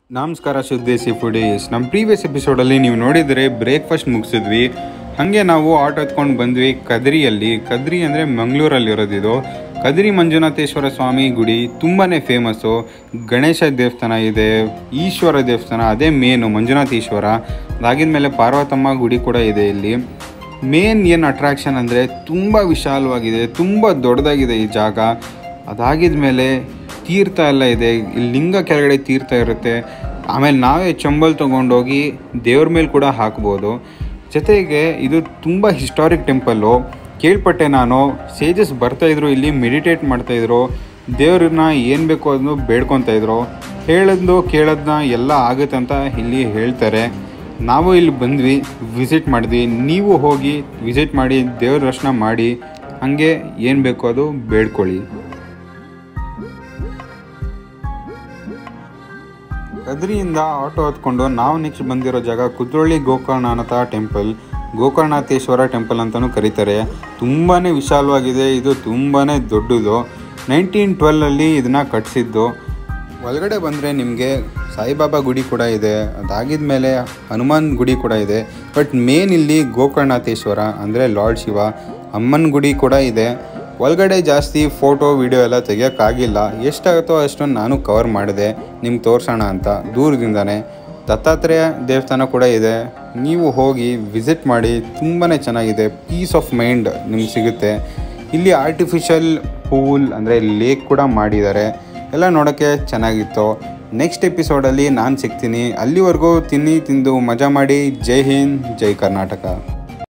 ನಮಸ್ಕಾರ ಶುದ್ಧೇಸಿ ಫುಡೀಸ್ ನಮ್ಮ ಪ್ರೀವಿಯಸ್ ಎಪಿಸೋಡಲ್ಲಿ ನೀವು ನೋಡಿದರೆ ಬ್ರೇಕ್ಫಾಸ್ಟ್ ಮುಗಿಸಿದ್ವಿ ಹಾಗೆ ನಾವು ಆಟೋ ಎತ್ಕೊಂಡು ಬಂದ್ವಿ ಕದ್ರಿಯಲ್ಲಿ ಕದ್ರಿ ಅಂದರೆ ಮಂಗಳೂರಲ್ಲಿ ಇರೋದಿದು ಕದ್ರಿ ಮಂಜುನಾಥೇಶ್ವರ ಸ್ವಾಮಿ ಗುಡಿ ತುಂಬಾ ಫೇಮಸ್ಸು ಗಣೇಶ ದೇವಸ್ಥಾನ ಇದೆ ಈಶ್ವರ ದೇವಸ್ಥಾನ ಅದೇ ಮೇನು ಮಂಜುನಾಥೇಶ್ವರ ಅದಾಗಿದ್ಮೇಲೆ ಪಾರ್ವತಮ್ಮ ಗುಡಿ ಕೂಡ ಇದೆ ಇಲ್ಲಿ ಮೇನ್ ಏನು ಅಟ್ರಾಕ್ಷನ್ ಅಂದರೆ ತುಂಬ ವಿಶಾಲವಾಗಿದೆ ತುಂಬ ದೊಡ್ಡದಾಗಿದೆ ಈ ಜಾಗ ಅದಾಗಿದ್ಮೇಲೆ ತೀರ್ಥ ಎಲ್ಲ ಇದೆ ಇಲ್ಲಿ ಲಿಂಗ ಕೆಳಗಡೆ ತೀರ್ಥ ಇರುತ್ತೆ ಆಮೇಲೆ ನಾವೇ ಚಂಬಲ್ ತೊಗೊಂಡೋಗಿ ದೇವ್ರ ಮೇಲೆ ಕೂಡ ಹಾಕ್ಬೋದು ಜೊತೆಗೆ ಇದು ತುಂಬ ಹಿಸ್ಟಾರಿಕ್ ಟೆಂಪಲ್ಲು ಕೇಳ್ಪಟ್ಟೆ ನಾನು ಸೇಜಸ್ ಬರ್ತಾಯಿದ್ರು ಇಲ್ಲಿ ಮೆಡಿಟೇಟ್ ಮಾಡ್ತಾಯಿದ್ರು ದೇವ್ರನ್ನ ಏನು ಬೇಕೋ ಅದನ್ನು ಬೇಡ್ಕೊತಾ ಇದ್ರು ಹೇಳೋದು ಕೇಳೋದನ್ನ ಎಲ್ಲ ಆಗುತ್ತೆ ಅಂತ ಇಲ್ಲಿ ಹೇಳ್ತಾರೆ ನಾವು ಇಲ್ಲಿ ಬಂದ್ವಿ ವಿಸಿಟ್ ಮಾಡಿದ್ವಿ ನೀವು ಹೋಗಿ ವಿಸಿಟ್ ಮಾಡಿ ದೇವ್ರ ದರ್ಶನ ಮಾಡಿ ಹಾಗೆ ಏನು ಬೇಕೋ ಅದು ಬೇಡ್ಕೊಳ್ಳಿ ಕದ್ರಿಯಿಂದ ಆಟೋ ಹತ್ಕೊಂಡು ನಾವು ನೆಕ್ಸ್ಟ್ ಬಂದಿರೋ ಜಾಗ ಕುದ್ರೋಳಿ ಗೋಕರ್ಣನಾಥ ಟೆಂಪಲ್ ಗೋಕರ್ಣನಾಥೇಶ್ವರ ಟೆಂಪಲ್ ಅಂತಲೂ ಕರೀತಾರೆ ತುಂಬಾ ವಿಶಾಲವಾಗಿದೆ ಇದು ತುಂಬಾ ದೊಡ್ಡದು ನೈನ್ಟೀನ್ ಟ್ವೆಲ್ಲಲ್ಲಿ ಇದನ್ನು ಕಟ್ಟಿಸಿದ್ದು ಒಳಗಡೆ ಬಂದರೆ ನಿಮಗೆ ಸಾಯಿಬಾಬಾ ಗುಡಿ ಕೂಡ ಇದೆ ಅದಾಗಿದ ಮೇಲೆ ಹನುಮಾನ್ ಗುಡಿ ಕೂಡ ಇದೆ ಬಟ್ ಮೇನ್ ಇಲ್ಲಿ ಗೋಕರ್ಣನಾಥೇಶ್ವರ ಅಂದರೆ ಲಾರ್ಡ್ ಶಿವ ಅಮ್ಮನ ಗುಡಿ ಕೂಡ ಇದೆ ಒಳಗಡೆ ಜಾಸ್ತಿ ಫೋಟೋ ವಿಡಿಯೋ ಎಲ್ಲ ತೆಗಿಯೋಕ್ಕಾಗಿಲ್ಲ ಎಷ್ಟಾಗುತ್ತೋ ಅಷ್ಟನ್ನು ನಾನು ಕವರ್ ಮಾಡಿದೆ ನಿಮ್ಗೆ ತೋರಿಸೋಣ ಅಂತ ದೂರದಿಂದನೇ ದತ್ತಾತ್ರೇಯ ದೇವಸ್ಥಾನ ಕೂಡ ಇದೆ ನೀವು ಹೋಗಿ ವಿಸಿಟ್ ಮಾಡಿ ತುಂಬಾ ಚೆನ್ನಾಗಿದೆ ಪೀಸ್ ಆಫ್ ಮೈಂಡ್ ನಿಮ್ಗೆ ಸಿಗುತ್ತೆ ಇಲ್ಲಿ ಆರ್ಟಿಫಿಷಿಯಲ್ ಪೂಲ್ ಅಂದರೆ ಲೇಕ್ ಕೂಡ ಮಾಡಿದ್ದಾರೆ ಎಲ್ಲ ನೋಡೋಕ್ಕೆ ಚೆನ್ನಾಗಿತ್ತು ನೆಕ್ಸ್ಟ್ ಎಪಿಸೋಡಲ್ಲಿ ನಾನು ಸಿಗ್ತೀನಿ ಅಲ್ಲಿವರೆಗೂ ತಿನ್ನಿ ತಿಂದು ಮಜಾ ಮಾಡಿ ಜೈ ಹಿಂದ್ ಜೈ ಕರ್ನಾಟಕ